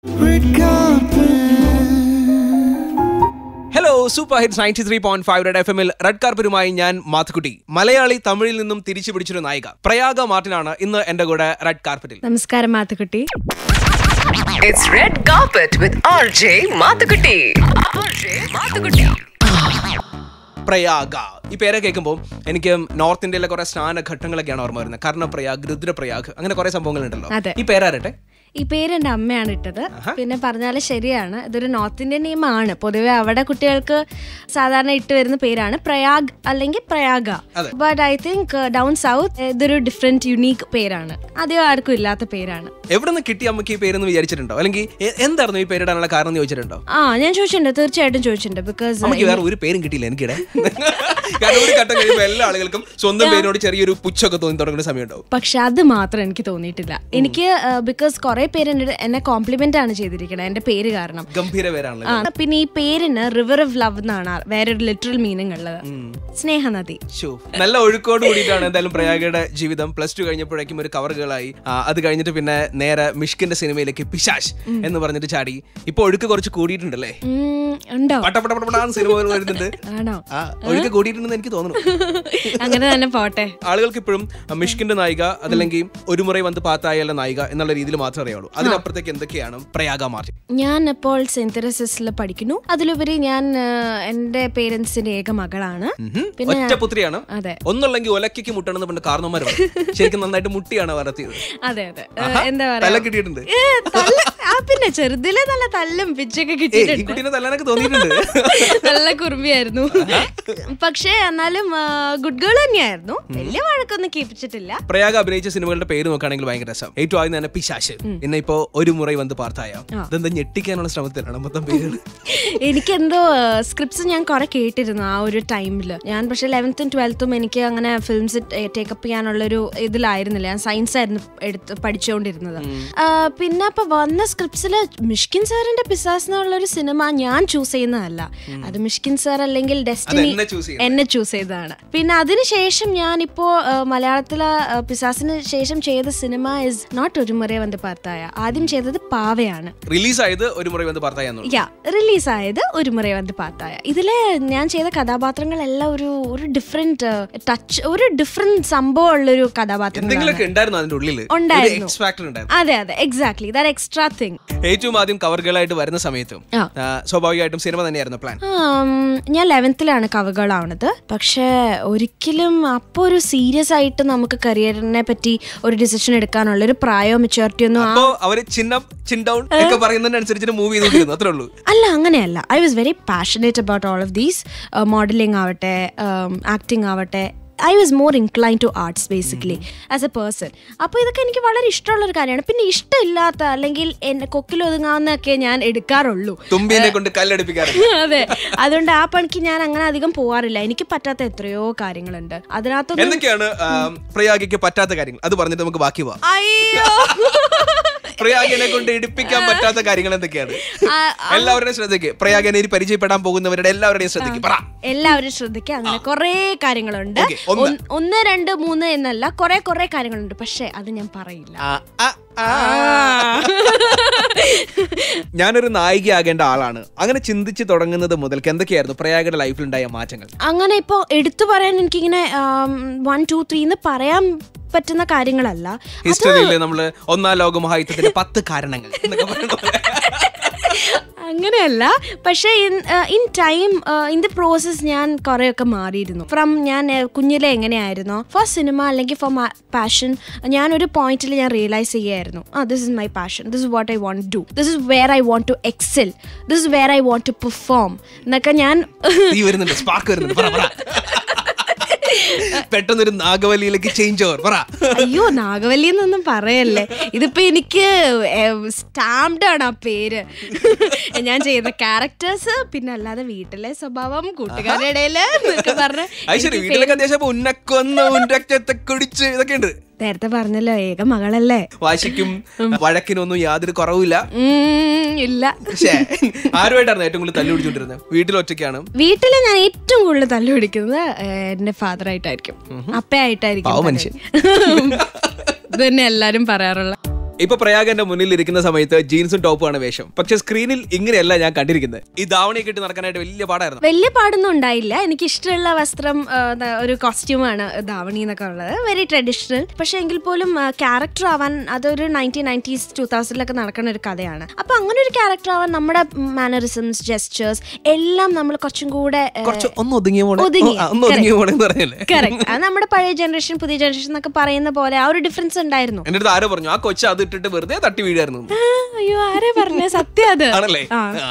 Hello super hits ninety three point five red F എമ്മിൽ red കാർപ്പറ്റുമായി ഞാൻ മാത്തുക്കുട്ടി മലയാളി തമിഴിൽ നിന്നും തിരിച്ചു പിടിച്ചൊരു നായിക പ്രയാഗ മാർട്ടിനാണ് ഇന്ന് എന്റെ കൂടെ റെഡ് കാർപ്പറ്റിൽ നമസ്കാരം Mathukutty It's Red Carpet with RJ Mathukutti. RJ Mathukutti. Prayaga ഈ പേരെ കേൾക്കുമ്പോൾ എനിക്ക് നോർത്ത് ഇന്ത്യയിലെ കുറെ സ്നാന ഘട്ടങ്ങളൊക്കെയാണ് ഓർമ്മ വരുന്നത് കർണപ്രയാഗ് രുദ്രപ്രയാഗ് അങ്ങനെ കുറെ സംഭവങ്ങളുണ്ടല്ലോ അതെ. ഈ പേരാരട്ടെ ഈ പേര് എൻ്റെ അമ്മയാണ് ഇട്ടത് പിന്നെ പറഞ്ഞാൽ ശരിയാണ് ഇതൊരു നോർത്ത് ഇന്ത്യൻ നെയിമാണ് പൊതുവെ അവിടെ കുട്ടികൾക്ക് സാധാരണ ഇട്ട് വരുന്ന പേരാണ് പ്രയാഗ് അല്ലെങ്കിൽ പ്രയാഗ അതെ. But I think down south ഇതൊരു ഡിഫറെന്റ് യുണീക്ക് പേരാണ് അധികം ആർക്കും ഇല്ലാത്ത പേരാണ് എവിടെ നിന്ന് കിട്ടി അമ്മക്ക് ഈ പേരെന്ന് വിചാരിച്ചിട്ടുണ്ടോ അല്ലെങ്കിൽ എ- എന്തായിരുന്നു ഈ പേരിടാനുള്ള കാരണം എന്ന് ചോദിച്ചിട്ടുണ്ടോ ആ ഞാൻ ചോദിച്ചിട്ടുണ്ട് തീർച്ചയായിട്ടും ചോദിച്ചിട്ടുണ്ട് ബിക്കോസ് നമുക്ക് വേറെ ഒരു പേരും കിട്ടിയില്ല എനിക്കിടെ കാരണം ഒരു ഘട്ടം കഴിയുമ്പോൾ എല്ലാ ആളുകൾക്കും സ്വന്തം പേരിനോട് ചെറിയൊരു പുച്ഛമൊക്കെ തോന്നി തുടങ്ങുന്ന സമയം ഉണ്ടാവും പക്ഷെ അത് മാത്രം എനിക്ക് തോന്നിയിട്ടില്ല എനിക്ക് ബിക്കോസ് കുറെ പേര് എൻ്റെ എന്നെ കോംപ്ലിമെന്റ് ആണ് ചെയ്തിരിക്കുന്നത് എൻ്റെ പേര് കാരണം ഗംഭീര പേരാണല്ലോ ആ പിന്നെ ഈ പേരിന് റിവർ ഓഫ് ലവ് എന്നാണ് വേറൊരു ലിറ്ററൽ മീനിങ് ഉള്ളത് സ്നേഹനദി ശോ. നല്ല ഒഴുക്കോട് കൂടിയിട്ടാണ് എന്തായാലും പ്രയാഗയുടെ ജീവിതം പ്ലസ് ടു കഴിഞ്ഞപ്പോഴേക്കും ഒരു കവർ ഗേളായി ആ, അത് കഴിഞ്ഞിട്ട് പിന്നെ നേരെ മിഷ്കിന്റെ സിനിമയിലേക്ക് പിശാഷ് എന്ന് പറഞ്ഞിട്ട് ചാടി ഇപ്പൊ ഒഴുക്ക് കുറച്ച് കൂടിയിട്ടുണ്ടല്ലേ ഉം, ഉണ്ടോ പട്ടപ്പടപടപടാന്ന് സിനിമ വരുന്നുണ്ട് ആണോ ആ ഒഴുക്ക് കൂടിയിട്ടുണ്ടെന്ന് എനിക്ക് തോന്നുന്നു അങ്ങനെ തന്നെ പോട്ടെ ആളുകൾക്ക് ഇപ്പോഴും മിഷ്കിന്റെ നായിക അതല്ലെങ്കിൽ ഒരു മുறை വന്ന് പാത്തായാല നായിക എന്നുള്ള രീതിയിൽ മാത്രമേ അറിയുള്ളൂ അതിനപ്പുറത്തേക്ക് എന്തൊക്കെയാണ് പ്രയാഗ മാർട്ടിൻ ഞാൻ ഇപ്പോൾ സെന്റ് തെരേസസിൽ പഠിക്കുന്നു അതിലുപരി ഞാൻ ആ, എൻ്റെ പേരൻസിന്റെ ഏക മകളാണ് പിന്നെ ഒറ്റ പുത്രിയാണ് അതെ ഒന്നുള്ളെങ്കിൽ ഒലക്കയ്ക്ക് മുട്ടണമെന്ന് പണ്ട് കാരണവന്മാർ ശരിക്കും നന്നായിട്ട് മുട്ടിയാണ് വളർത്തിയത് അതെ അതെ ഏ, ആഹാ, എന്താ തല പറയാ കിട്ടിയിട്ടുണ്ട് ഏ, തല്ല- ആ പിന്നെ ചെറുതിലെ നല്ല തല്ലും പിച്ചൊക്കെ ഏ ഈ കിട്ടിയിട്ടുണ്ട് കുട്ടീനെ തല്ലാനൊക്കെ തോന്നിയിട്ടുണ്ട് നല്ല കുറുമ്പിയായിരുന്നു പക്ഷേ എന്നാലും ഗുഡ് ഗേൾ തന്നെയായിരുന്നു വലിയ വഴക്കൊന്നും കേൾപ്പിച്ചിട്ടില്ല പ്രയാഗ അഭിനയിച്ച സിനിമകളുടെ പേര് നോക്കുകയാണെങ്കിൽ ഭയങ്കര രസം ഏറ്റവും ആദ്യം തന്നെ പിശാശ് പിന്നെ ഇപ്പോ ഒരു മുறை വന്ന് പാർത്തായ ഇതെന്താ ഞെട്ടിക്കാനുള്ള ശ്രമത്തിലാണ് മൊത്തം പേരുകൾ എനിക്കെന്തോ സ്ക്രിപ്റ്റ്സ് ഞാൻ കുറെ കേട്ടിരുന്നു ആ ഒരു ടൈമിൽ ഞാൻ പക്ഷേ ലെവൻത്തും ട്വൽത്തും എനിക്ക് അങ്ങനെ ഫിലിംസ് ടേക്കപ്പ് ചെയ്യാനുള്ളൊരു ഇതിലായിരുന്നില്ല ഞാൻ സയൻസ് ആയിരുന്നു എടുത്ത് പഠിച്ചുകൊണ്ടിരുന്നത് ആ, പിന്നെ അപ്പൊ വന്ന സ്ക്രിപ്റ്റ്സിൽ മിഷ്കിൻ സാറിന്റെ പിസാസ് എന്നുള്ളൊരു സിനിമ ഞാൻ ചൂസ് ചെയ്യുന്നതല്ല അത് മിഷ്കിൻ സാർ അല്ലെങ്കിൽ ഡെസ്റ്റിനി എന്നെ choose ചെയ്യുന്നത്. എന്നെ ചൂസ് ചെയ്തതാണ് പിന്നെ അതിനുശേഷം ഞാനിപ്പോ ആ, മലയാളത്തിലെ ആ, പിസാസിന് ശേഷം ചെയ്ത സിനിമ ഇസ് നോട്ട് ഒരു മുறை വന്ന് പാർത്തായ ആദ്യം ചെയ്തത് പാവയാണ് റിലീസ് ആയത് ഒരു മുறை വന്ന് പാർത്തായ എന്നുള്ളത് യാ റിലീസ് ആയത് ഒരു മുறை വന്ന് പാത്തായ ഇതില് ഞാൻ ചെയ്ത കഥാപാത്രങ്ങളെല്ലാം ഒരു ഒരു ഡിഫറെന്റ് ടച്ച് ഒരു ഡിഫറെന്റ് സംഭവം ഉള്ളൊരു കഥാപാത്രങ്ങളാണ് എന്തെങ്കിലുമൊക്കെ ഉണ്ടായിരുന്നു അതിന്റെ ഉള്ളിൽ ഉണ്ടായിരുന്നു. എക്സ് ഫാക്ടർ ഉണ്ടായിരുന്നു അതെ അതെ എക്സാക്ട്ലി ദാറ്റ് എക്സ്ട്രാ തിങ് ഏറ്റവും ആദ്യം കവർകളായിട്ട് വരുന്ന സമയത്തും ആ. ആ, സ്വാഭാവികമായിട്ടും സിനിമ തന്നെയായിരുന്നു പ്ലാൻ ഞാൻ ലെവൻത്തിലാണ് കവകളാവണത് പക്ഷെ ഒരിക്കലും അപ്പോൾ ഒരു സീരിയസ് ആയിട്ട് നമുക്ക് കരിയറിനെ പറ്റി ഒരു ഡിസിഷൻ എടുക്കാനുള്ള ഒരു പ്രായോ മെച്ചോറിറ്റി ഒന്നും ആ അപ്പോ അവര് ചിന്നം ചിൻഡൗൺ ഒക്കെ പറയുന്നതിനനുസരിച്ച് മൂവ് ചെയ്തുകൊണ്ടിരുന്നു അത്രേ ഉള്ളൂ അല്ല അങ്ങനെയല്ല I was very passionate about all of these modeling ആവട്ടെ ആക്ടിങ് ആവട്ടെ I was more incline to arts basically as a person അപ്പോൾ ഇതൊക്കെ എനിക്ക് വളരെ ഇഷ്ടമുള്ളൊരു കാര്യമാണ് പിന്നെ ഇഷ്ടമില്ലാത്ത അല്ലെങ്കിൽ എന്നെ കൊക്കിലൊതുങ്ങാവുന്നൊക്കെ ഞാൻ എടുക്കാറുള്ളൂ തുമ്പിനെ കൊണ്ട് കല്ലടിപ്പിക്കാറുണ്ട് അതെ അതുകൊണ്ട് ആ പണിക്ക് ഞാൻ അങ്ങനെ അധികം പോവാറില്ല എനിക്ക് പറ്റാത്ത എത്രയോ കാര്യങ്ങളുണ്ട് അതിനകത്തൊന്നും എന്തൊക്കെയാണ് ആ, പ്രയാഗയ്ക്ക് പറ്റാത്ത കാര്യങ്ങൾ അത് പറഞ്ഞിട്ട് നമുക്ക് ബാക്കി പോവാം അയ്യോ പ്രയാഗിനെ കൊണ്ട് ഇടിപ്പിക്കാൻ പറ്റാത്ത കാര്യങ്ങൾ എന്തൊക്കെയാണ് ആ, എല്ലാവരുടെയും ശ്രദ്ധയ്ക്ക് പ്രയാഗനെ ഇനി പരിചയപ്പെടാൻ പോകുന്നവരുടെ എല്ലാവരുടെയും ശ്രദ്ധയ്ക്ക് പറ എല്ലാവരും ശ്രദ്ധിക്കുക അങ്ങനെ കുറെ കാര്യങ്ങളുണ്ട് Okay, ഒന്ന്. ഒന്ന്- ഒന്ന് രണ്ട് മൂന്ന് എന്നല്ല കുറെ കുറെ കാര്യങ്ങളുണ്ട് പക്ഷെ അത് ഞാൻ പറയില്ല ആ, ആ, ആ. ഞാനൊരു നായികയാകേണ്ട ആളാണ് അങ്ങനെ ചിന്തിച്ച് തുടങ്ങുന്നത് മുതൽക്ക് എന്തൊക്കെയായിരുന്നു പ്രയാഗയുടെ ലൈഫിൽ ഉണ്ടായ മാറ്റങ്ങൾ അങ്ങനെ ഇപ്പോൾ എടുത്തു പറയാൻ എനിക്കിങ്ങനെ വൺ ടു ത്രീ എന്ന് പറയാൻ പറ്റുന്ന കാര്യങ്ങളല്ല ഹിസ്റ്ററിയിൽ നമ്മൾ ഒന്നാം ലോക മഹായുദ്ധത്തിന്റെ പത്ത് കാരണങ്ങൾ എന്നൊക്കെ പറയുന്ന പോലെ. അങ്ങനെയല്ല പക്ഷേ in time in the process ഞാൻ കുറേയൊക്കെ മാറിയിരുന്നു ഫ്രം ഞാൻ uh, കുഞ്ഞിലെ എങ്ങനെയായിരുന്നോ ഫോർ സിനിമ അല്ലെങ്കിൽ ഫോർ പാഷൻ ഞാനൊരു പോയിന്റിൽ ഞാൻ റിയലൈസ് ചെയ്യായിരുന്നു ആ this is my passion this is what I want do this is where I want to excel this is where I want to perform എന്നൊക്കെ ഞാൻ തീ വരുന്നുണ്ട് സ്പാർക്ക് വരുന്നുണ്ട് പറ പറ പെട്ടെന്നൊരു നാഗവലിയിലേക്ക് ചേഞ്ച് ഓവർ പറ അയ്യോ നാഗവല്ലി എന്നൊന്നും പറയല്ലേ ഇതിപ്പോ എനിക്ക് സ്റ്റാമ്പ്ഡ് ആണ് ആ പേര് ഞാൻ ചെയ്യുന്ന ക്യാരക്ടേഴ്സ് പിന്നെ അല്ലാതെ വീട്ടിലെ സ്വഭാവം കൂട്ടുകാരുടെ ഇടയില് എന്നൊക്കെ പറഞ്ഞ് അത് ശരി വീട്ടിലൊക്കെ അത്യാവശ്യം അപ്പൊ ഉന്നക്കൊന്ന് ഉന്നക്കത്തെ കുടിച്ച് ഇതൊക്കെ ഉണ്ട് നേരത്തെ പറഞ്ഞല്ലോ ഏക മകളല്ലേ വാശിക്കും വഴക്കിനൊന്നും യാതൊരു കുറവില്ല ഉം, ഇല്ല പക്ഷേ ആരുമായിട്ടായിരുന്നു ഏറ്റവും കൂടുതൽ തല്ലു പിടിച്ചോണ്ടിരുന്നത് വീട്ടിൽ ഒറ്റയ്ക്കാണ് വീട്ടില് ഞാൻ ഏറ്റവും കൂടുതൽ തല്ലു പിടിക്കുന്നത് ഏഹ്, എന്റെ ഫാദർ ആയിട്ടായിരിക്കും അപ്പയായിട്ടായിരിക്കും പാവം മനുഷ്യൻ. ഇത് തന്നെ എല്ലാരും പറയാറുള്ള ഇപ്പൊ പ്രയാഗന്റെ മുന്നിൽ ഇരിക്കുന്ന സമയത്ത് ജീൻസും ടോപ്പുമാണ് വേഷം പക്ഷെ സ്ക്രീനിൽ ഇങ്ങനെയല്ല ഞാൻ കണ്ടിരിക്കുന്നത് ഈ ധാവണിയൊക്കെ ഇട്ട് നടക്കാനായിട്ട് വലിയ പാടായിരുന്നു വലിയ പാടൊന്നും ഉണ്ടായില്ല എനിക്ക് ഇഷ്ടമുള്ള വസ്ത്രം ആ, ദാ ഒരു കോസ്റ്റ്യൂമാണ് ധാവണി എന്നൊക്കെ ഉള്ളത് വെരി ട്രഡീഷണൽ പക്ഷെ എങ്കിൽ പോലും ക്യാരക്ടർ ആവാൻ അതൊരു നയൻറ്റീൻ നയൻറ്റീസ് ടൂ തൗസൻഡിലൊക്കെ നടക്കുന്ന ഒരു കഥയാണ് അപ്പൊ അങ്ങനെ ഒരു ക്യാരക്ടർ ആവാൻ നമ്മുടെ മാനറിസംസ് ജെസ്റ്റേഴ്സ് എല്ലാം നമ്മൾ കുറച്ചും കൂടെ ആ, കുറച്ച് ഒന്ന് ഒതുങ്ങിയ മോളെ ഒതുങ്ങി. ഓ, ആ, ഒന്ന് ഒതുങ്ങിയ മോളെ എന്ന് പറഞ്ഞല്ലേ correct. അത് നമ്മുടെ പഴയ ജനറേഷൻ പുതിയ ജനറേഷൻ എന്നൊക്കെ പറയുന്ന പോലെ ആ ഒരു ഡിഫറൻസ് ഉണ്ടായിരുന്നു എന്റെ അടുത്ത് ആരോ പറഞ്ഞു ആ കൊച്ചു അത് ഇട്ടിട്ട് വെറുതെ തട്ടി വീഴായിരുന്നു എന്ന്. ആ, അയ്യോ ആരെ പറഞ്ഞ സത്യം അത് ആണല്ലേ ആ. ആ.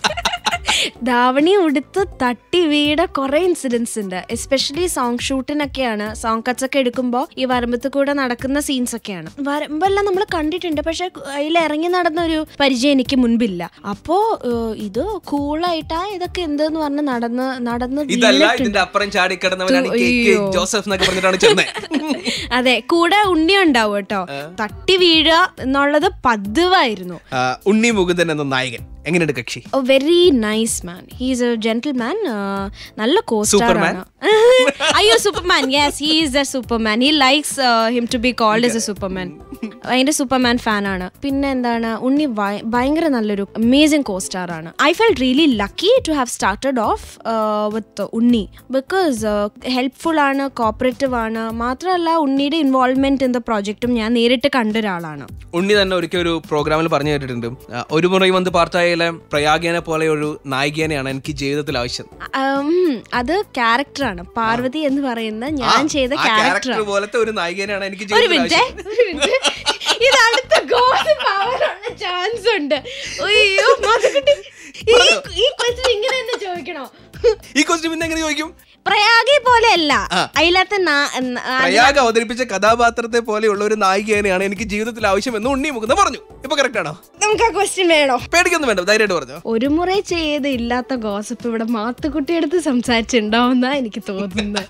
ധാവണി ഉടുത്ത് തട്ടി വീട കുറെ ഇൻസിഡൻസ് ഉണ്ട് എസ്പെഷ്യലി സോങ് ഷൂട്ടിനൊക്കെയാണ് സോങ് കട്ട്സ് ഒക്കെ എടുക്കുമ്പോൾ ഈ വരമ്പത്ത് കൂടെ നടക്കുന്ന സീൻസ് ഒക്കെയാണ് വരമ്പെല്ലാം നമ്മൾ കണ്ടിട്ടുണ്ട് പക്ഷെ അതിൽ ഇറങ്ങി നടന്ന ഒരു പരിചയം എനിക്ക് മുൻപില്ല അപ്പോ ഏഹ്, ഇത് കൂളായിട്ടാ ഇതൊക്കെ എന്തെന്ന് പറഞ്ഞ് നടന്ന് നടന്ന് ഇതല്ല വീണിട്ടുണ്ട്. ഇതിന്റെ അപ്പുറം ചാടി കിടന്നവനാണ് ഈ കെ കെ അയ്യോ. ജോസഫ് എന്നൊക്കെ പറഞ്ഞിട്ടാണ് ചെന്നൈ അതെ കൂടെ ഉണ്ണി ഉണ്ടാവും കേട്ടോ തട്ടി വീഴുക എന്നുള്ളത് പതിവായിരുന്നു ഉണ്ണി മുകുന്ദൻ എന്ന നായകൻ എങ്ങനെയുണ്ട് കക്ഷി very nice man he's a gentleman നല്ല കോസ്റ്റാർ Superman? ആണ് അയ്യോ Superman yes he is a Superman he likes him to be called as a Superman അതിന്റെ സൂപ്പർമാൻ ഫാൻ ആണ് പിന്നെ എന്താണ് ഉണ്ണി ഭയ- ഭയങ്കര നല്ലൊരു അമേസിംഗ് കോസ്റ്റാർ ആണ് I feel really lucky to have started off with Unni because helpful ആണ് കോപ്പറേറ്റീവ് ആണ് മാത്രമല്ല ഉണ്ണിയുടെ ഇൻവോൾവ്മെന്റ് ഇൻ ദ പ്രോജക്റ്റും ഞാൻ നേരിട്ട് കണ്ട ഒരാളാണ് ഉണ്ണി തന്നെ ഒരിക്കൽ ഒരു പ്രോഗ്രാമിൽ പറഞ്ഞു കേട്ടിട്ടുണ്ട് ആ, ഒരു മുறை വന്ന് പാർട്ടായാലെ പ്രയാഗേനെ പോലെ ഒരു നായികേനെയാണ് എനിക്ക് ജീവിതത്തിൽ ആവശ്യം ഉം, അത് ക്യാരക്ടറാണ് പാർവതി എന്ന് പറയുന്ന ഞാൻ ചെയ്ത ആ ക്യാരക്ടർ ക്യാരക്ടർ പോലത്തെ ഒരു നായികേനെയാണ് എനിക്ക് ഒരു ജീവിതത്തിൽ മിനിറ്റ് ആവശ്യം ഒരു മിനിറ്റ് ഇത് അടുത്ത ഗോസിപ്പ് ആവാനുള്ള ചാൻസ് ഉണ്ട് അയ്യോ മാധുക്കുട്ടി ഈ ഈ ക്വസ്റ്റ്യൻ ഇങ്ങനെ തന്നെ ചോദിക്കണോ ഈ ക്വസ്റ്റ്യൻ പിന്നെ എങ്ങനെ ചോദിക്കും പ്രയാഗി പോലെയല്ല ആ. അതിലത്തെ നാ- ന- ആ- പ്രയാഗ അവതരിപ്പിച്ച കഥാപാത്രത്തെ പോലെയുള്ള ഒരു നായികേനെയാണ് എനിക്ക് ജീവിതത്തിൽ ആവശ്യം എന്ന് ഉണ്ണി മുകുന്ദ പറഞ്ഞു ഇപ്പൊ കറക്റ്റ് ആണോ നമുക്ക് ആ ക്വസ്റ്റ്യൻ വേണോ പേടിക്കൊന്നും വേണ്ട ധൈര്യമായിട്ട് പറഞ്ഞു ഒരു മുறை ചെയ്ത് ഇല്ലാത്ത ഗോസിപ്പ് ഇവിടെ മാത്തുക്കുട്ടിയെടുത്ത് സംസാരിച്ചിട്ടുണ്ടാവുന്ന എനിക്ക് തോന്നുന്നത്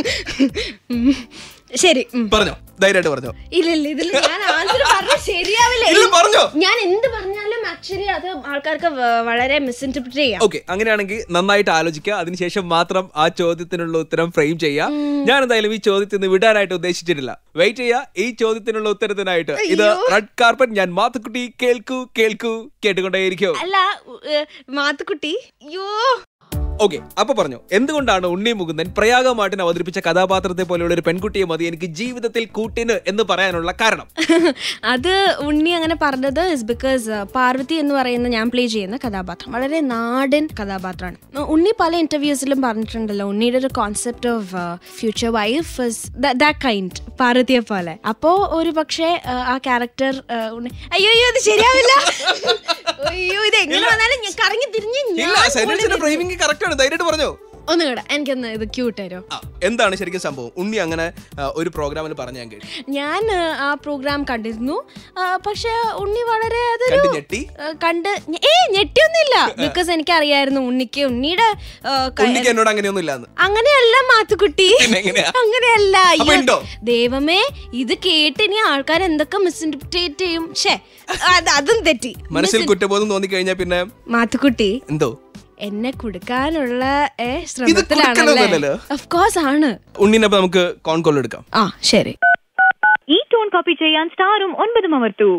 ഉം. ശരി ഉം. പറഞ്ഞോ ധൈര്യമായിട്ട് പറഞ്ഞോ ഇല്ല ഇല്ല ഇതിൽ ഞാൻ ആൻസർ പറഞ്ഞ ശരിയാവില്ല ഇല്ല പറഞ്ഞോ ഞാൻ എന്ത് പറഞ്ഞാലും ആക്ച്വലി അത് ആൾക്കാർക്ക് വ- വളരെ മിസ്ഇന്റർപ്രിറ്റ് ചെയ്യാം ഓക്കെ അങ്ങനെയാണെങ്കിൽ നന്നായിട്ട് ആലോചിക്കുക അതിനുശേഷം മാത്രം ആ ചോദ്യത്തിനുള്ള ഉത്തരം ഫ്രെയിം ചെയ്യുക ഞാൻ എന്തായാലും ഈ ചോദ്യത്തിൽ നിന്ന് വിടാനായിട്ട് ഉദ്ദേശിച്ചിട്ടില്ല വെയിറ്റ് ചെയ്യുക ഈ ചോദ്യത്തിനുള്ള ഉത്തരത്തിനായിട്ട് ഇത് റെഡ് കാർപ്പറ്റ് ഞാൻ മാത്തുക്കുട്ടി കേൾക്കൂ കേൾക്കൂ കേട്ടുകൊണ്ടേയിരിക്കും അല്ല ഏ, മാത്തുക്കുട്ടി അയ്യോ ഓക്കെ അപ്പൊ പറഞ്ഞു എന്തുകൊണ്ടാണ് ഉണ്ണി മുകുന്ദൻ പ്രയാഗമാട്ടിന് അവതരിപ്പിച്ച കഥാപാത്രത്തെ പോലെയുള്ള ഒരു പെൺകുട്ടിയെ മതി എനിക്ക് ജീവിതത്തിൽ കൂട്ടിന് എന്ന് പറയാനുള്ള കാരണം അത് ഉണ്ണി അങ്ങനെ പറഞ്ഞത് ഇസ് ബിക്കോസ് പാർവതി എന്ന് പറയുന്ന ഞാൻ പ്ലേ ചെയ്യുന്ന കഥാപാത്രം വളരെ നാടൻ കഥാപാത്രമാണ് ഉണ്ണി പല ഇന്റർവ്യൂസിലും പറഞ്ഞിട്ടുണ്ടല്ലോ ഉണ്ണിയുടെ ഒരു concept of future wife that kind പാർവതിയെ പോലെ അപ്പോ ഒരു പക്ഷേ ആ, ആ ക്യാരക്ടർ അയ്യോ അയ്യോ ഇത് ശരിയാവില്ല അയ്യോ ഇത് എങ്ങനെ വന്നാലും ഞാൻ കറങ്ങി തിരിഞ്ഞ് ഇല്ല ഞാൻ സൈലൻസിന്റെ ഫ്രെയിമിംഗ് കറക്റ്റ് ആണ് ധൈര്യമായിട്ട് പറഞ്ഞോ ഒന്നുകൂടെ എനിക്കൊന്ന് ഇത് ക്യൂട്ട് തരുമോ ആ, എന്താണ് ശരിക്കും സംഭവം ഉണ്ണി അങ്ങനെ ആ, ഒരു പ്രോഗ്രാമിൽ പറഞ്ഞു ഞാൻ കേട്ടു ഞാൻ ആ, ആ പ്രോഗ്രാം കണ്ടിരുന്നു ആ, പക്ഷെ ഉണ്ണി വളരെ അതൊരു കണ്ട് ഞെട്ടി ആ, കണ്ട് ഞെ- ഏ ഞെട്ടിയൊന്നുമില്ല ബിക്കോസ് എനിക്ക് അറിയായിരുന്നു ഉണ്ണിക്ക് ഉണ്ണിയുടെ ആ, ക- ഉണ്ണിക്ക് എന്നോട് അങ്ങനെയൊന്നും ഇല്ലാന്ന് അങ്ങനെയല്ല മാത്തുക്കുട്ടി പിന്നെ എങ്ങനെയാ? അങ്ങനെയല്ല അപ്പൊ അയ്യോ, ഉണ്ടോ? ദൈവമേ ഇത് കേട്ട് ഇനി ആൾക്കാർ എന്തൊക്കെ മിസ്ഇന്റർപ്രിറ്റേറ്റ് ചെയ്യും ഷേ അത് അതും തെറ്റി മനസ്സിൽ കുറ്റബോധം തോന്നിക്കഴിഞ്ഞാൽ പിന്നെ മാത്തുക്കുട്ടി എന്തോ എന്നെ കൊടുക്കാനുള്ള ഏ, കൊടുക്കലൊന്നുമല്ലല്ലോ. ശ്രമത്തിലാണല്ലേ ഓഫ് കോഴ്സ് ആണ് ഉണ്ണിനപ്പൊ നമുക്ക് കോൺ കോൾ എടുക്കാം ആ ശരി ഈ ടോൺ കോപ്പി ചെയ്യാൻ സ്റ്റാറും ഒൻപതും അമർത്തൂ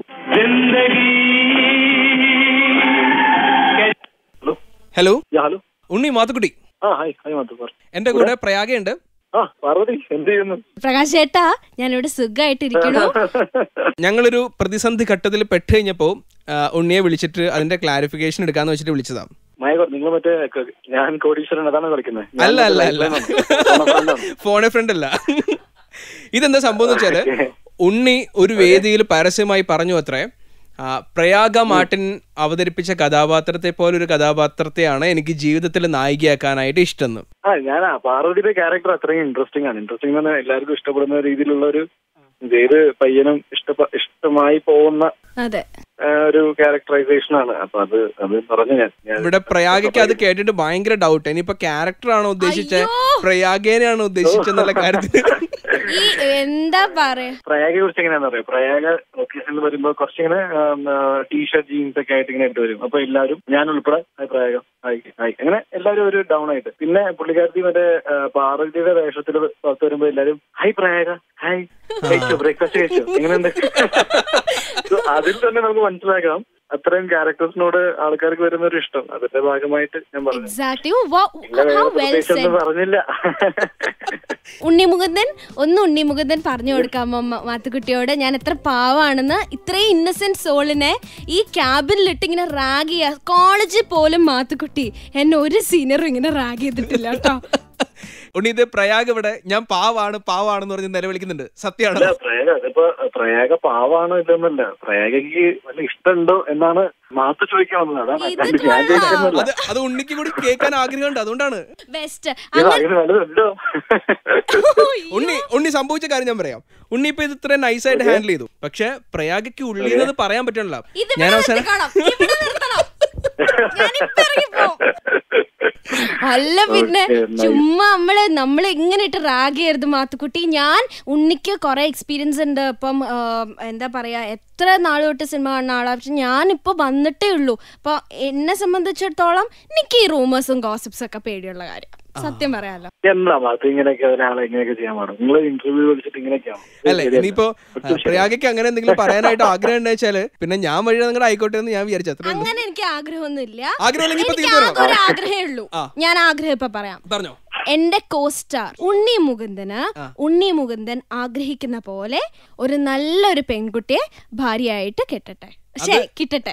hello yeah hello Unni Mathukutty ആ ഹായ് ഹായ് മാത്തു പറ എന്റെ കൂടെ പ്രയാഗയുണ്ട് ആ പാർവതി എന്ത് ചെയ്യുന്നു പ്രകാശ് ചേട്ടാ ഞാനിവിടെ സുഖമായിട്ടിരിക്കണു ഞങ്ങളൊരു പ്രതിസന്ധി ഘട്ടത്തിൽ പെട്ട് കഴിഞ്ഞപ്പോ ആ, ഉണ്ണിയെ വിളിച്ചിട്ട് അതിന്റെ ക്ലാരിഫിക്കേഷൻ എടുക്കാന്ന് വെച്ചിട്ട് വിളിച്ചതാ മയകോ നിങ്ങൾ മറ്റേ ക- ഞാൻ കോടീശ്വരൻ അതാണ് കളിക്കുന്നത് അല്ല അല്ല അല്ല ഫോണെ ഫ്രണ്ട് അല്ല ഇതെന്താ സംഭവം എന്ന് വെച്ചാല് ഉണ്ണി ഒരു വേദിയിൽ പരസ്യമായി പറഞ്ഞു അത്രേ ആ, പ്രയാഗ മാർട്ടിൻ അവതരിപ്പിച്ച കഥാപാത്രത്തെ പോലെ ഒരു കഥാപാത്രത്തെയാണ് എനിക്ക് ജീവിതത്തിൽ നായികയാക്കാനായിട്ട് ഇഷ്ടം എന്ന്. ആ ഞാൻ ആ പാർവതിയുടെ ക്യാരക്ടർ അത്രയും ഇൻട്രസ്റ്റിംഗ് ആണ് ഇൻട്രസ്റ്റിംഗ് എന്ന് പറഞ്ഞാൽ എല്ലാവർക്കും ഇഷ്ടപ്പെടുന്ന രീതിയിലുള്ള ഒരു ഏത് പയ്യനും ഇഷ്ട ഇഷ്ടമായി പോകുന്ന അതെ ആ, ഒരു ക്യാരക്ടറൈസേഷൻ ആണ് അപ്പൊ അത് അത് പറഞ്ഞു ഞാൻ ഞാൻ ഇവിടെ പ്രയാഗയ്ക്ക് അത് കേട്ടിട്ട് ഭയങ്കര ഡൗട്ട് ഇനിയിപ്പോ ക്യാരക്ടർ ആണോ ഉദ്ദേശിച്ചത് പ്രയാഗേനെയാണോ ഉദ്ദേശിച്ചെന്നുള്ള കാര്യത്തിൽ ഈ എന്താ പറയാ പ്രയാഗയെ കുറിച്ച് എങ്ങനെയാണെന്ന് അറിയാം പ്രയാഗ ലൊക്കേഷനിൽ വരുമ്പോ കുറച്ചിങ്ങനെ ടീഷർട്ട് ജീൻസ് ഒക്കെ ആയിട്ട് ഇങ്ങനെ ഇട്ട് വരും അപ്പൊ എല്ലാവരും ഞാൻ ഉൾപ്പെടെ ഹായ് പ്രയാഗം ഹായ് ഹായ് അങ്ങനെ എല്ലാവരും ഒരു ഡൗൺ ആയിട്ട് പിന്നെ പുള്ളിക്കാരത്തി മറ്റേ ആ, പാർവതിയുടെ വേഷത്തിൽ പുറത്ത് വരുമ്പോ എല്ലാവരും ഹായ് പ്രയാഗ ഹായ് കഴിച്ചോ ബ്രേക്ക്ഫാസ്റ്റ് കഴിച്ചോ എങ്ങനെയുണ്ട് So, അതിൽ തന്നെ നമുക്ക് മനസ്സിലാക്കാം അത്രയും ക്യാരക്ടേഴ്സിനോട് ആൾക്കാർക്ക് വരുന്ന ഒരു ഇഷ്ടം അതിന്റെ ഭാഗമായിട്ട് ഞാൻ പറഞ്ഞു എക്സാക്ട്ലി പിന്നെ വേറെ ഹൗ വെൽ പ്രത്യേകിച്ച് ഒന്നും പറഞ്ഞില്ല ഉണ്ണിമുകുന്ദൻ ഒന്ന് ഉണ്ണിമുകുന്ദൻ പറഞ്ഞു കൊടുക്കാമോ മ- മാത്തുക്കുട്ടിയോട് ഞാൻ എത്ര പാവാണെന്ന് ഇത്രയും ഇന്നസെന്റ് സോളിനെ ഈ ക്യാബിനിലിട്ട് ഇങ്ങനെ റാഗ് ചെയ്യാ കോളേജിൽ പോലും മാത്തുക്കുട്ടി എന്നെ ഒരു സീനിയറും ഇങ്ങനെ റാഗ് ചെയ്തിട്ടില്ല കേട്ടോ ഉണ്ണി ഇത് പ്രയാഗ് ഇവിടെ ഞാൻ പാവാണ് പാവാണെന്ന് പറഞ്ഞ് നിലവിളിക്കുന്നുണ്ട് സത്യമാണ് അല്ല പ്രയാഗ അതിപ്പോ പ്രയാഗ പാവാണോ ഇല്ലെന്നല്ല പ്രയാഗയ്ക്ക് വല്ല ഇഷ്ടമുണ്ടോ എന്നാണ് മാത്ത് ചോദിക്കാൻ വന്നത് അതാണ് ഇത് അല്ലാണ്ട് ഞാൻ ചോദിക്കുന്നില്ല അത് അത് ഉണ്ണിക്ക് കൂടി കേൾക്കാൻ ആഗ്രഹമുണ്ട് അതുകൊണ്ടാണ് ബെസ്റ്റ് ഇത് അങ്ങനെ വലുതുണ്ടോ ഉണ്ണി ഉണ്ണി സംഭവിച്ച കാര്യം ഞാൻ പറയാം ഉണ്ണി ഇപ്പൊ ഇത് ഇത്ര നൈസായിട്ട് ഹാൻഡിൽ ചെയ്തു പക്ഷെ പ്രയാഗയ്ക്ക് ഉള്ളിൽ പറയാൻ പറ്റണല്ലോ ഇത് ഞാൻ ഇവിടെ അവസാനം നിർത്തിക്കോണം. ഇവിടെ നിർത്തണം. ഞാനിപ്പോ ഇറങ്ങിപ്പോവും. അല്ല പിന്നെ Okay, nice. ചുമ്മാ നമ്മള് നമ്മൾ ഇങ്ങനെ ഇട്ട് റാഗ് ചെയ്യരുത് മാത്തുക്കുട്ടി ഞാൻ ഉണ്ണിക്ക് കുറെ എക്സ്പീരിയൻസ് ഉണ്ട് ഇപ്പം ആ, എന്താ പറയാ എത്ര നാൾ തൊട്ട് സിനിമ കാണുന്ന ആളാ പക്ഷെ ഞാനിപ്പോ വന്നിട്ടേ ഉള്ളൂ അപ്പൊ എന്നെ സംബന്ധിച്ചിടത്തോളം എനിക്ക് ഈ റൂമേഴ്സും ഗോസിപ്സ് ഒക്കെ പേടിയുള്ള കാര്യം സത്യം പറയാലോ എന്താ മാത്ത് ഇങ്ങനെയൊക്കെ ഒരാളെ ഇങ്ങനെയൊക്കെ ചെയ്യാൻ പാടും നിങ്ങൾ ഇന്റർവ്യൂ വിളിച്ചിട്ട് ഇങ്ങനെയൊക്കെയാണോ അല്ലെ ഇനിയിപ്പോ ആ, പ്രയാഗയ്ക്ക് അങ്ങനെ എന്തെങ്കിലും പറയാനായിട്ട് ആഗ്രഹം ഉണ്ടെന്ന് വെച്ചാല് പിന്നെ ഞാൻ വഴി നിങ്ങളുടെ ആയിക്കോട്ടെ എന്ന് ഞാൻ വിചാരിച്ചു അത്രേ ഉള്ളൂ. അങ്ങനെ എനിക്ക് ആഗ്രഹമൊന്നുമില്ല ആഗ്രഹമില്ലെങ്കിൽ ഇപ്പൊ എനിക്ക് തീർന്നു ആകെ ഒരു ആഗ്രഹമേ ഉള്ളൂ ആ. ഞാൻ ആഗ്രഹം ഇപ്പൊ പറയാം പറഞ്ഞോ എന്റെ കോസ്റ്റാർ ഉണ്ണി മുകുന്ദന് ഉണ്ണി മുകുന്ദൻ ആഗ്രഹിക്കുന്ന പോലെ ഒരു നല്ലൊരു പെൺകുട്ടിയെ ഭാര്യയായിട്ട് കെട്ടട്ടെ ശേ കിട്ടട്ടെ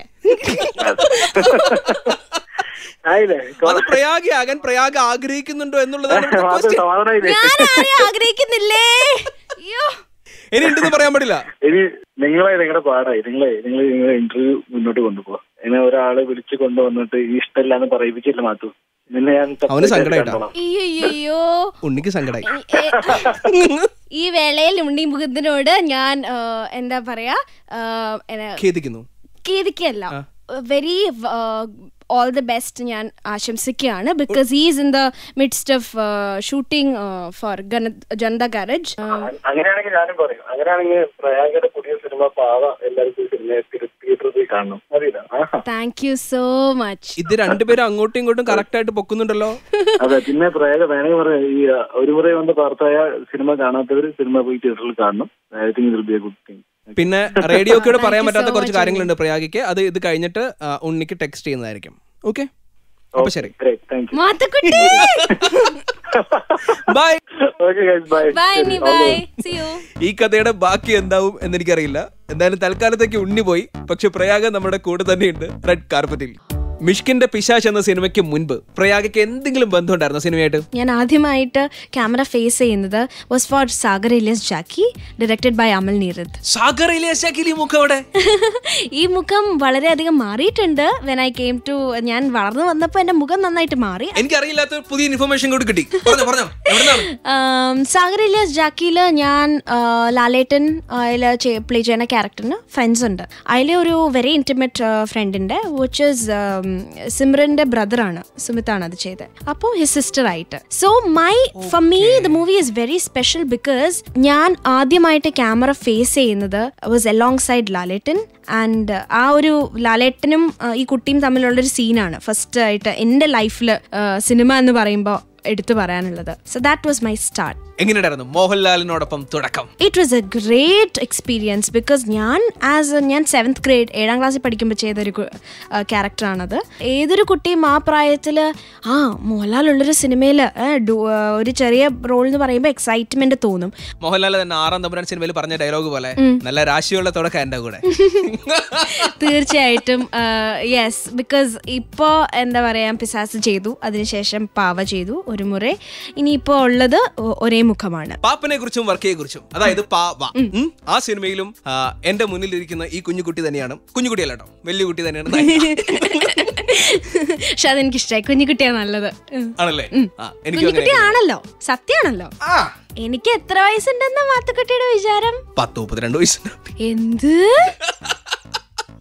ആയില്ലേ അത് പ്രയാഗയാകാൻ പ്രയാഗ ആഗ്രഹിക്കുന്നുണ്ടോ എന്നുള്ളതാണ് ഇവിടുത്തെ മാത്ത് question. സമാധാനായില്ലേ ഞാൻ ആരെയും ആഗ്രഹിക്കുന്നില്ലേ അയ്യോ ഇനി ഉണ്ടെന്ന് പറയാൻ പാടില്ല ഇനി നിങ്ങളെ നിങ്ങളുടെ പാടായി നിങ്ങളെ നിങ്ങൾ നിങ്ങളുടെ ഇന്റർവ്യൂ മുന്നോട്ട് കൊണ്ടുപോകാം ഇങ്ങനെ ഒരാളെ വിളിച്ച് കൊണ്ടുവന്നിട്ട് ഈ ഇഷ്ടമില്ല എന്ന് പറയിപ്പിച്ചില്ല മാത്തു നിന്നെ ഞാൻ അവന് separate ആയിട്ട് സങ്കടായിട്ടാ? കണ്ടോളാം. അയ്യോ ഉണ്ണിക്ക് സങ്കടായി ഈ വേളയിൽ ഉണ്ണി മുകുന്ദനോട് ഞാൻ ആ, എന്താ പറയാ ആ, എന്ന- ഖേദിക്കുന്നു ഖേദിക്കല്ല വെരി ഓൾ ദി ബെസ്റ്റ് ഞാൻ ആശംസിക്കുകയാണ് because is in the midst of shooting for Janatha Garage അങ്ങനെയാണെങ്കിൽ ഞാനും പറയും അങ്ങനെയാണെങ്കിൽ പ്രയാഗയുടെ പുതിയ സിനിമ പാവ എല്ലാവർക്കും സിനിമ തിയേറ്ററിൽ പോയി കാണണം അറിയില്ല ആഹാ. താങ്ക് യു സോ മച്ച് ഇത് രണ്ടുപേരും അങ്ങോട്ടും ഇങ്ങോട്ടും കറക്റ്റ് ആയിട്ട് പൊക്കുന്നുണ്ടല്ലോ അതെ പിന്നെ പ്രയാഗ വേണമെങ്കിൽ പറയാം ഈ ആ, ഒരു മുறை വന്ന് പാർത്തായ സിനിമ കാണാത്തവർ സിനിമ പോയി തിയേറ്ററിൽ കാണണം I think will be a good thing പിന്നെ റേഡിയോക്കോട് പറയാൻ Thank you പറ്റാത്ത so കുറച്ച് much, കാര്യങ്ങളുണ്ട് പ്രയാഗിക്ക് അത് ഇത് കഴിഞ്ഞിട്ട് ആ, ഉണ്ണിക്ക് ടെക്സ്റ്റ് ചെയ്യുന്നതായിരിക്കും ഓക്കെ അപ്പൊ ശരി great thank you Mathukutty bye okay guys bye bye നീ ബൈ സി യു ഈ കഥയുടെ ബാക്കി എന്താവും എന്നെനിക്കറിയില്ല എന്തായാലും തൽക്കാലത്തേക്ക് ഉണ്ണി പോയി പക്ഷെ പ്രയാഗ നമ്മുടെ കൂടെ തന്നെയുണ്ട് റെഡ് കാർപ്പറ്റിൽ മിഷ്കിന്റെ പിശാച്ച് എന്ന സിനിമയ്ക്ക് മുൻപ് പ്രയാഗയ്ക്ക് എന്തെങ്കിലും ബന്ധമുണ്ടായിരുന്നോ സിനിമയായിട്ട് ഞാൻ ആദ്യമായിട്ട് ക്യാമറ ഫേസ് ചെയ്യുന്നത് was for Sagar alias Jacky directed by Amal Neerad Sagar ഇലിയാസാക്കിൽ ഈ മുഖം അവിടെ ഈ മുഖം വളരെയധികം മാറിയിട്ടുണ്ട് വെൻ ഐ കെയിം ടു ഞാൻ വളർന്നു വന്നപ്പോൾ എൻ്റെ മുഖം നന്നായിട്ട് മാറി എനിക്കറിയില്ലാത്ത ഒരു പുതിയ ഇൻഫർമേഷൻ കൂടി കിട്ടി പറഞ്ഞോ പറഞ്ഞോ എവിടുന്നാണ് സാഗർ ഇലിയസ് ജാക്കിയിൽ ഞാൻ ആ, ലാലേട്ടൻ അതിൽ പ്ലേ ചെയ്യുന്ന ക്യാരക്ടറിന് ഫ്രണ്ട്സ് ഉണ്ട് അതിൽ ഒരു വെരി ഇൻറ്റിമേറ്റ് ഫ്രണ്ടിൻ്റെ വിച്ച് ഇസ് സിമ്രന്റെ ബ്രദറാണ് സുമിത്താണ് അത് ചെയ്തത് അപ്പോൾ ഹിസ് സിസ്റ്റർ ആയിട്ട് so my for me the movie is very special because ഞാൻ ആദ്യമായിട്ട് ക്യാമറ ഫേസ് ചെയ്യുന്നത് was alongside Lalettan and ആ ഒരു ലാലേട്ടനും ആ, ഈ കുട്ടിയും തമ്മിലുള്ളൊരു സീനാണ് ഫസ്റ്റ് ആയിട്ട് എൻ്റെ ലൈഫിൽ സിനിമ എന്ന് പറയുമ്പോൾ എടുത്തു പറയാനുള്ളത് so that was my start എങ്ങനെയുണ്ടായിരുന്നു മോഹൻലാലിനോടൊപ്പം തുടക്കം it was a great experience because ഞാൻ ആസ് ഞാൻ സെവൻത് ഗ്രേഡ് ഏഴാം ക്ലാസ്സിൽ പഠിക്കുമ്പോൾ ചെയ്തൊരു ക്യാരക്ടറാണത് ഏതൊരു കുട്ടിയും ആ പ്രായത്തിൽ ആ മോഹൻലാൽ ഉള്ളൊരു സിനിമയിൽ ഒരു ചെറിയ റോൾ എന്ന് പറയുമ്പോൾ എക്സൈറ്റ്മെന്റ് തോന്നും മോഹൻലാൽ തന്നെ ആറാം തമ്പുരാൻ സിനിമയിൽ പറഞ്ഞ ഡയലോഗ് പോലെ നല്ല രാശിയുള്ള തുടക്കം എന്റെ കൂടെ തീർച്ചയായിട്ടും യെസ് ബിക്കോസ് ഇപ്പോൾ എന്താ പറയുക പിസാസ് ചെയ്തു അതിനുശേഷം പാവ ചെയ്തു ഒരു മുறை ഇനിയിപ്പോൾ ഉള്ളത് ഒ- ഒരേ മുഖമാണ് പാപ്പനെ കുറിച്ചും വർക്കയെ കുറിച്ചും അതായത് പാവ ഉം. ആ സിനിമയിലും ആ, എന്റെ മുന്നിലിരിക്കുന്ന ഈ കുഞ്ഞുകുട്ടി തന്നെയാണ് കുഞ്ഞുകുട്ടിയല്ല കേട്ടോ വലിയ കുട്ടി തന്നെയാണ് നായിക. പക്ഷെ അതെനിക്ക് ഇഷ്ടമായി കുഞ്ഞിക്കുട്ടിയാണ് നല്ലത് ഉം. ആണല്ലേ ആ എനിക്കും അങ്ങനെ കുഞ്ഞിക്കുട്ടിയാണല്ലോ സത്യാണല്ലോ ആ എനിക്ക് എത്ര വയസ്സുണ്ടെന്ന മാത്തുക്കുട്ടിയുടെ വിചാരം പത്ത് മുപ്പത്തിരണ്ട് വയസ്സുണ്ട് എന്ത്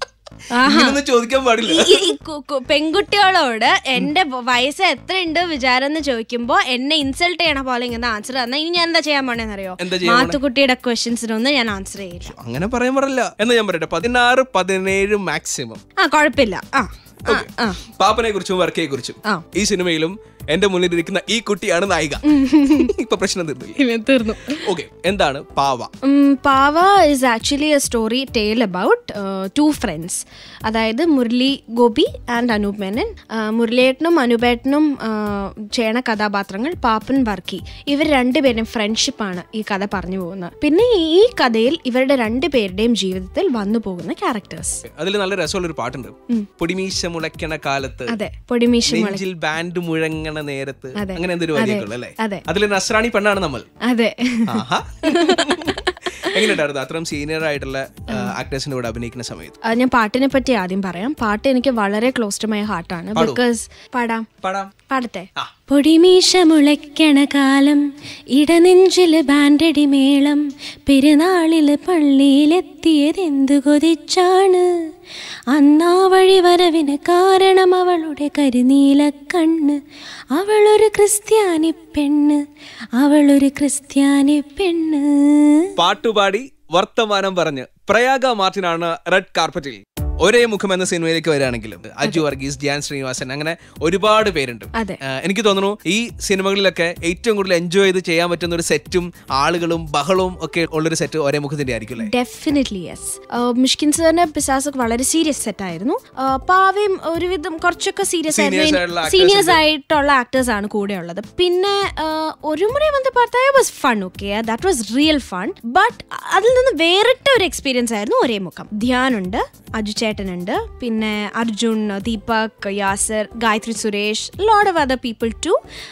ഇങ്ങനൊന്നും ചോദിക്കാൻ പാടില്ല ഈ- ഈ കു- കു- പെൺകുട്ടികളോട് എന്റെ വയസ്സ് എത്ര ഉണ്ട് വിചാരം എന്ന് ചോദിക്കുമ്പോ എന്നെ ഇൻസൾട്ട് ചെയ്യണ പോലെ ഇങ്ങനെ ആൻസർ തന്നാ ഇനി ഞാൻ എന്താ ചെയ്യാൻ പോണേന്നറിയോ എന്താ ചെയ്യാൻ പോണേ? മാത്തുക്കുട്ടിയുടെ ക്വസ്റ്റ്യൻസിനൊന്നും ഞാൻ ആൻസർ ചെയ്യില്ല അങ്ങനെ പറയാൻ പറയില്ല എന്ന് ഞാൻ പറയട്ടെ പതിനാറ് പതിനേഴ് മാക്സിമം ആ കുഴപ്പമില്ല ആ ആ, ആ പാപ്പനെ കുറിച്ചും വർക്കയെ കുറിച്ചും ആ. ഈ സിനിമയിലും എന്റെ മുന്നിൽ ഇരിക്കുന്ന ഈ കുട്ടിയാണ് നായിക ഇപ്പൊ പ്രശ്നം തീർന്നില്ല ഇവൻ തീർന്നു ഓക്കെ എന്താണ് Paava um, Paava is actually a story tale about two friends അതായത് മുരളി ഗോപി ആൻഡ് അനൂപ് മേനൻ ആ, മുരളിയേട്ടനും അനൂപേട്ടനും ആ, ചെയ്യണ കഥാപാത്രങ്ങൾ പാപ്പൻ വർക്കി ഇവർ രണ്ടുപേരും ഫ്രണ്ട്ഷിപ്പാണ് ഈ കഥ പറഞ്ഞു പോകുന്നത് പിന്നെ ഈ കഥയിൽ ഇവരുടെ രണ്ടുപേരുടെയും ജീവിതത്തിൽ വന്നു പോകുന്ന ക്യാരക്ടേഴ്സ് അതിൽ നല്ല രസമുള്ള ഒരു പാട്ടുണ്ട് പൊടിമീശ മുളയ്ക്കണ കാലത്ത് അതെ പൊടിമീശ മുള നെഞ്ചിൽ ബാൻഡ് മുഴങ്ങണ നേരത്ത് അതെ. അങ്ങനെ എന്തൊരു അതെ. വരിയൊക്കെ അല്ലേ അതെ. അതിൽ നസ്രാണി പെണ്ണാണ് നമ്മൾ അതെ ആഹാ എങ്ങനെയുണ്ടായിരുന്നു അത്രയും സീനിയർ ആയിട്ടുള്ള ആക്ടേഴ്സിന്റെ കൂടെ അഭിനയിക്കുന്ന സമയത്ത് ആ, ഞാൻ പാട്ടിനെ പറ്റി ആദ്യം പറയാം പാട്ട് എനിക്ക് വളരെ ക്ലോസ് ടു മൈ ഹാർട്ടാണ് ബിക്കോസ് പാടാം പാടാം പാടട്ടെ ആ. പൊടിമീശ മുളയ്ക്കണ കാലം ഇടനെഞ്ചില് ബാൻഡടി മേളം പെരുന്നാളില് പള്ളിയിലെത്തിയതെന്തു കൊതിച്ചാണ് അന്നാ വഴി വരവിന് കാരണം അവളുടെ കരിനീല കണ്ണ് അവളൊരു ക്രിസ്ത്യാനി പെണ്ണ് അവളൊരു ക്രിസ്ത്യാനി പെണ്ണ് പാട്ടുപാടി വർത്തമാനം പറഞ്ഞ് പ്രയാഗ മാർട്ടിനാണ് റെഡ് കാർപ്പറ്റിൽ ഒരേ മുഖം എന്ന സിനിമയിലേക്ക് വരികയാണെങ്കിലും അജു വർഗീസ് ധ്യാൻ ശ്രീനിവാസൻ അങ്ങനെ ഒരുപാട് പേരുണ്ട് അതെ. ആ, എനിക്ക് തോന്നുന്നു ഈ സിനിമകളിലൊക്കെ ഏറ്റവും കൂടുതൽ എൻജോയ് ചെയ്ത് ചെയ്യാൻ പറ്റുന്ന ഒരു സെറ്റും ആളുകളും ബഹളവും ഒക്കെ ഉള്ളൊരു സെറ്റ് ഒരേ മുഖത്തിന്റെ ആയിരിക്കും അല്ലേ ഡെഫിനറ്റ്ലി യെസ് മിഷ്കിൻ സാറിന്റെ പിസാസൊക്കെ വളരെ സീരിയസ് സെറ്റ് ആയിരുന്നു ആ, പാവയും ഒരുവിധം കുറച്ചൊക്കെ സീരിയസ് Seniors ആയിട്ടുള്ള ആയിരുന്നു actors സീനിയേഴ്സ് ഉണ്ട്. ആയിട്ടുള്ള ആക്ടേഴ്സ് ആണ് കൂടെ ഉള്ളത് പിന്നെ ആ, ഒരു മുறை വന്ന് பார்த்தாയ was fun okay that was real fun but അതിൽ നിന്ന് വേറിട്ട ഒരു എക്സ്പീരിയൻസ് ആയിരുന്നു ഒരേ മുഖം ധ്യാനുണ്ട് അജു ചേട്ടനുണ്ട് പിന്നെ Arjun Deepak Yasir Gayathri Suresh load of other people too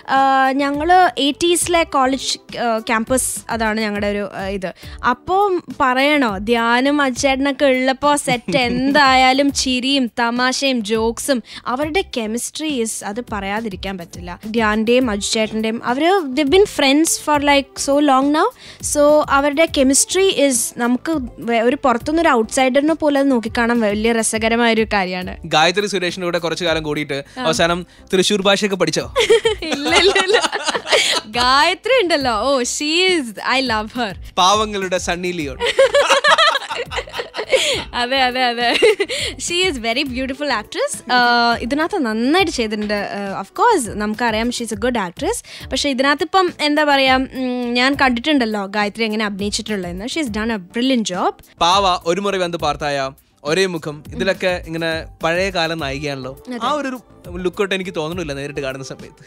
ഞങ്ങൾ എയ്റ്റീസിലെ കോളേജ് ക്യാമ്പസ് അതാണ് ഞങ്ങളുടെ ഒരു ആ, ഇത് അപ്പോൾ പറയണോ ധ്യാനും അജുചേട്ടനൊക്കെ ഉള്ളപ്പോൾ സെറ്റ് എന്തായാലും ചിരിയും തമാശയും ജോക്സും അവരുടെ കെമിസ്ട്രി ഇസ് അത് പറയാതിരിക്കാൻ പറ്റില്ല ധ്യാൻ്റെയും അജുചേട്ടൻ്റെയും അവർ they've been friends for like so long now so അവരുടെ കെമിസ്ട്രി ഇസ് നമുക്ക് വേ- ഒരു പുറത്തുനിന്ന് ഒരു ഔട്ട്സൈഡറിനെ പോലെ അത് നോക്കിക്കാണാൻ വലിയ രസകരമായ ഒരു കാര്യമാണ് ഗായത്രി സുരേഷിന്റെ കൂടെ കുറച്ചു കാലം കൂടിയിട്ട് അവസാനം തൃശ്ശൂർ ഭാഷയൊക്കെ പഠിച്ചോ ഇല്ല ഇല്ല ഇല്ല ഗായത്രി ഉണ്ടല്ലോ oh she's I love her പാവങ്ങളുടെ സണ്ണി ലിയോൺ അതെ അതെ അതെ she is very beautiful actress ഇതിനകത്ത് നന്നായിട്ട് ചെയ്തിട്ടുണ്ട് ഓഫ് കോഴ്സ് നമുക്കറിയാം ഷീസ് എ ഗുഡ് ആക്ട്രസ് പക്ഷെ ഇതിനകത്ത് ഇപ്പം എന്താ പറയാ ഉം, ഞാൻ കണ്ടിട്ടുണ്ടല്ലോ ഗായത്രി എങ്ങനെ അഭിനയിച്ചിട്ടുള്ളതെന്ന് she's done a brilliant job പാവ ഒരു മുറി വന്ന് പാർത്തായ ഒരേ മുഖം ഇതിലൊക്കെ ഇങ്ങനെ പഴയ കാലം നായികയാണല്ലോ ആ ഒരു ലുക്കൗട്ട് എനിക്ക് തോന്നുന്നില്ല നേരിട്ട് കാണുന്ന സമയത്ത്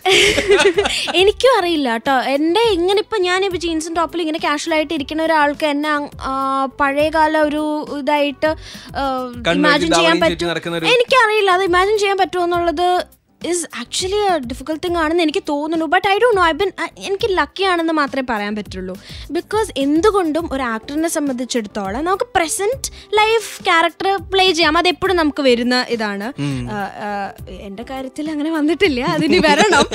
എനിക്കും അറിയില്ല കേട്ടോ എൻ്റെ ഇങ്ങനെ ഇപ്പം ഞാനിപ്പോൾ ജീൻസും ടോപ്പിൽ ഇങ്ങനെ കാഷ്വൽ ആയിട്ട് ഇരിക്കുന്ന ഒരാൾക്ക് എന്നെ അങ്- ആ, പഴയകാല ഒരു ഇതായിട്ട് കണ്ണ് ഇമാജിൻ വെച്ച് ചെയ്യാൻ ധാവണിയും ചുറ്റി പറ്റും നടക്കുന്ന ഒരു- എനിക്കറിയില്ല അത് ഇമാജിൻ ചെയ്യാൻ പറ്റുമോ എന്നുള്ളത് ഇസ് ആക്ച്വലി ഡിഫിക്കൽട്ട് തിങ് ആണെന്ന് എനിക്ക് തോന്നുന്നു but I don't know I been എനിക്ക് ലക്കി ആണെന്ന് മാത്രമേ പറയാൻ പറ്റുള്ളൂ ബിക്കോസ് എന്തുകൊണ്ടും ഒരു ആക്ടറിനെ സംബന്ധിച്ചിടത്തോളം നമുക്ക് പ്രസന്റ് ലൈഫ് ക്യാരക്ടർ പ്ലേ ചെയ്യാം അത് എപ്പോഴും നമുക്ക് വരുന്ന ഇതാണ് ആ, ആ, എൻ്റെ കാര്യത്തിൽ അങ്ങനെ വന്നിട്ടില്ല അതിന് വരണം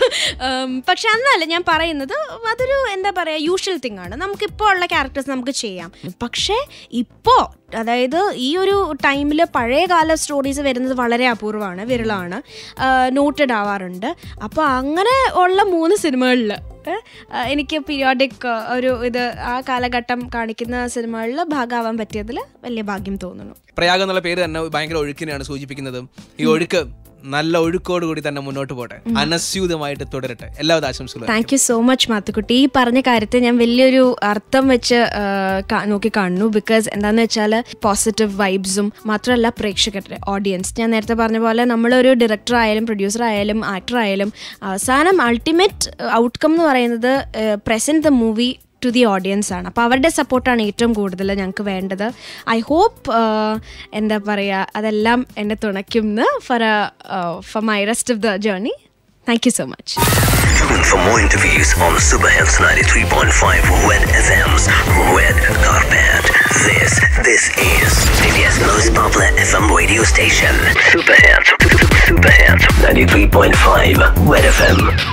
ഉം, പക്ഷെ എന്നല്ല ഞാൻ പറയുന്നത് അതൊരു എന്താ പറയുക യൂഷ്വൽ തിങ് ആണ് നമുക്കിപ്പോൾ ഉള്ള ക്യാരക്ടേഴ്സ് നമുക്ക് ചെയ്യാം പക്ഷേ ഇപ്പോൾ അതായത് ഈ ഒരു ടൈമിൽ പഴയകാല സ്റ്റോറീസ് വരുന്നത് വളരെ അപൂർവമാണ് വിരളമാണ് നോട്ടഡ് ആവാറുണ്ട് അപ്പോൾ അങ്ങനെ ഉള്ള മൂന്ന് സിനിമകളിൽ എനിക്ക് പീരിയോഡിക് ഒരു ഇത് ആ കാലഘട്ടം കാണിക്കുന്ന സിനിമകളിൽ ഭാഗമാവാൻ പറ്റിയതിൽ വലിയ ഭാഗ്യം തോന്നുന്നു പ്രയാഗം എന്നുള്ള പേര് തന്നെ ഭയങ്കര ഒഴുക്കിനെയാണ് സൂചിപ്പിക്കുന്നത് ഈ ഒഴുക്ക് നല്ല ഒഴുക്കോട് കൂടി തന്നെ മുന്നോട്ട് പോട്ടെ അനസ്യൂതമായിട്ട് തുടരട്ടെ എല്ലാവിധ ആശംസകളും thank you so much Mathukutty ഈ പറഞ്ഞ കാര്യത്തെ ഞാൻ വലിയൊരു അർത്ഥം വെച്ച് ആ, കാ- നോക്കി കാണുന്നു ബിക്കോസ് എന്താന്ന് വെച്ചാൽ പോസിറ്റീവ് വൈബ്സും മാത്രമല്ല പ്രേക്ഷകരുടെ ഓഡിയൻസ് ഞാൻ നേരത്തെ പറഞ്ഞ പോലെ നമ്മളൊരു ഡയറക്ടർ ആയാലും പ്രൊഡ്യൂസർ ആയാലും ആക്ടർ ആയാലും അവസാനം അൾട്ടിമേറ്റ് ഔട്ട്കം എന്ന് പറയുന്നത് present the movie to the audience ആണ് അപ്പോൾ അവരുടെ സപ്പോർട്ടാണ് ഏറ്റവും കൂടുതൽ ഞങ്ങൾക്ക് വേണ്ടത് ഐ ഹോപ്പ് എന്താ പറയുക അതെല്ലാം എന്നെ തുണയ്ക്കും for for my rest of the journey thank you so much For more interviews on Super Hits 93.5 Red FM's Red Carpet, this this is India's most popular FM radio station. Super Hits, Super Hits 93.5 Red FM.